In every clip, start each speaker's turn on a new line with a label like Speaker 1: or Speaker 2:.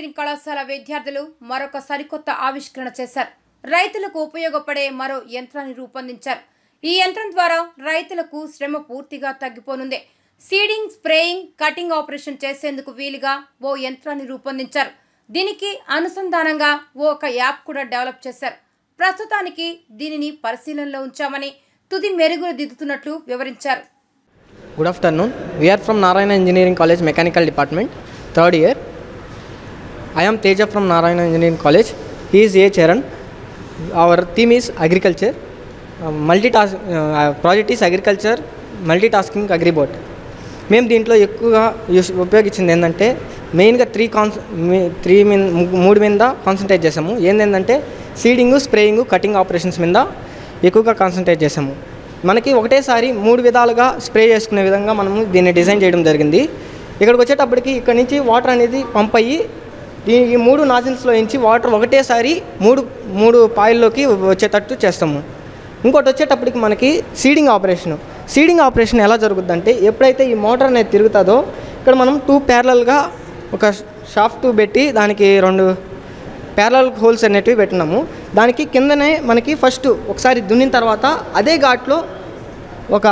Speaker 1: Engineering కళాశాల విద్యార్థులు మరొక సరికొత్త ఆవిష్కరణ చేశారు రైతులకు ఉపయోగపడే మరో యంత్రాన్ని రూపొందించారు ఈ యంత్రం ద్వారా రైతులకు శ్రమ పూర్తిగా తగ్గిపోనుంది సీడింగ్ స్ప్రేయింగ్ కటింగ్ ఆపరేషన్ చేసేందుకు వీలుగా ఓ యంత్రాన్ని రూపొందించారు దీనికి అనుసంధానంగా ఓ ఒక యాప్ కూడా డెవలప్ చేశారు ప్రస్తుతానికి దీనిని పరిశీలనలో ఉంచామని తుది మెరుగులు దిద్దుతున్నట్లు వివరించారు
Speaker 2: Good afternoon. We are from Narayana Engineering College Mechanical Department, third year. I am Teja from Narayana Engineering College. He is A. Charan. Our theme is agriculture. Uh, multitask uh, project is agriculture multitasking agribot. మేము దీంట్లో ఎక్కువగా use ఉపయోగించింది ఏంటంటే మెయిన్గా three cons three మీద మూడు మీద concentrate చేసాము ఏంటంటే సీడింగ్ స్ప్రేయింగ్ కటింగ్ ఆపరేషన్స్ మీద ఎక్కువగా కాన్సన్ట్రేట్ చేసాము మనకి ఒకటేసారి మూడు విధాలుగా స్ప్రే చేసుకునే విధంగా మనము దీన్ని డిజైన్ చేయడం జరిగింది ఇక్కడికి వచ్చేటప్పటికి ఇక్కడ నుంచి వాటర్ అనేది పంప్ అయ్యి ఈ ఈ మూడు నాజిల్స్లో నుంచి వాటర్ ఒకటేసారి మూడు మూడు పాయిల్లోకి వచ్చేటట్టు చేస్తాము ఇంకోటి వచ్చేటప్పటికి మనకి సీడింగ్ ఆపరేషన్ సీడింగ్ ఆపరేషన్ ఎలా జరుగుద్దంటే ఎప్పుడైతే ఈ మోటార్ అనేది తిరుగుతుందో ఇక్కడ మనం టూ ప్యారలల్గా ఒక షాఫ్ట్ పెట్టి దానికి రెండు ప్యారలల్ హోల్స్ అనేటివి పెట్టినాము దానికి కిందనే మనకి ఫస్ట్ ఒకసారి దున్నిన తర్వాత అదే ఘాట్లో ఒక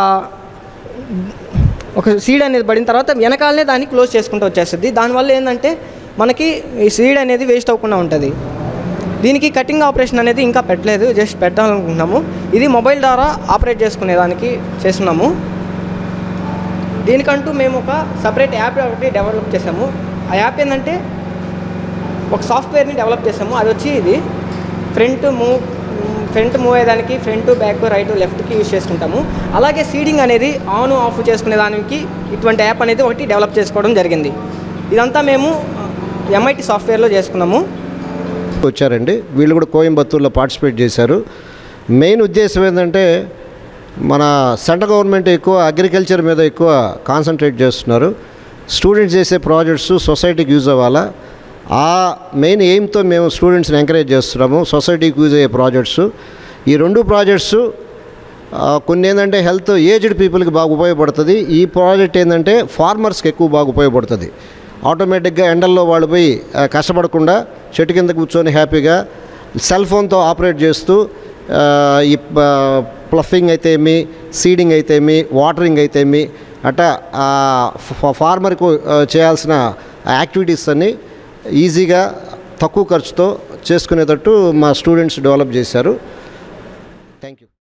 Speaker 2: ఒక సీడ్ అనేది పడిన తర్వాత వెనకాలనే దాన్ని క్లోజ్ చేసుకుంటూ వచ్చేస్తుంది దానివల్ల ఏంటంటే మనకి ఈ సీడ్ అనేది వేస్ట్ అవ్వకుండా ఉంటుంది దీనికి కటింగ్ ఆపరేషన్ అనేది ఇంకా పెట్టలేదు జస్ట్ పెట్టాలనుకుంటున్నాము ఇది మొబైల్ ద్వారా ఆపరేట్ చేసుకునే దానికి చేస్తున్నాము దీనికంటూ మేము ఒక సపరేట్ యాప్ ఒకటి డెవలప్ చేసాము ఆ యాప్ ఏంటంటే ఒక సాఫ్ట్వేర్ని డెవలప్ చేసాము అది వచ్చి ఇది ఫ్రంట్ మూవ్ ఫ్రంట్ మూవ్ అయ్యేదానికి ఫ్రంట్ బ్యాక్ రైట్ లెఫ్ట్కి యూజ్ చేసుకుంటాము అలాగే సీడింగ్ అనేది ఆన్ ఆఫ్ చేసుకునే దానికి ఇటువంటి యాప్ అనేది ఒకటి డెవలప్ చేసుకోవడం జరిగింది ఇదంతా మేము ఎంఐటి సాఫ్ట్వేర్లో చేసుకున్నాము
Speaker 3: వచ్చారండి వీళ్ళు కూడా కోయంబత్తూరులో పార్టిసిపేట్ చేశారు మెయిన్ ఉద్దేశం ఏంటంటే మన సెంట్రల్ గవర్నమెంట్ ఎక్కువ అగ్రికల్చర్ మీద ఎక్కువ కాన్సన్ట్రేట్ చేస్తున్నారు స్టూడెంట్స్ చేసే ప్రాజెక్ట్స్ సొసైటీకి యూజ్ అవ్వాలా ఆ మెయిన్ ఎయిమ్తో మేము స్టూడెంట్స్ని ఎంకరేజ్ చేస్తున్నాము సొసైటీకి యూజ్ అయ్యే ప్రాజెక్ట్స్ ఈ రెండు ప్రాజెక్ట్స్ ఆ, కొన్ని ఏంటంటే హెల్త్ ఏజ్డ్ పీపుల్కి బాగా ఉపయోగపడుతుంది ఈ ప్రాజెక్ట్ ఏంటంటే ఫార్మర్స్కి ఎక్కువ బాగా ఉపయోగపడుతుంది ఆటోమేటిక్గా ఎండల్లో వాళ్ళు పోయి ఆ, కష్టపడకుండా చెట్టు కింద కూర్చొని హ్యాపీగా సెల్ ఫోన్తో ఆపరేట్ చేస్తూ ఆ, ఈ ప్లఫింగ్ అయితే ఏమి సీడింగ్ అయితే ఏమి వాటరింగ్ అయితే ఏమి అట్టా ఆ, ఫ- ఫార్మర్కు ఆ, చేయాల్సిన యాక్టివిటీస్ అన్నీ ఈజీగా తక్కువ ఖర్చుతో చేసుకునేటట్టు మా స్టూడెంట్స్ డెవలప్ చేశారు థ్యాంక్ యూ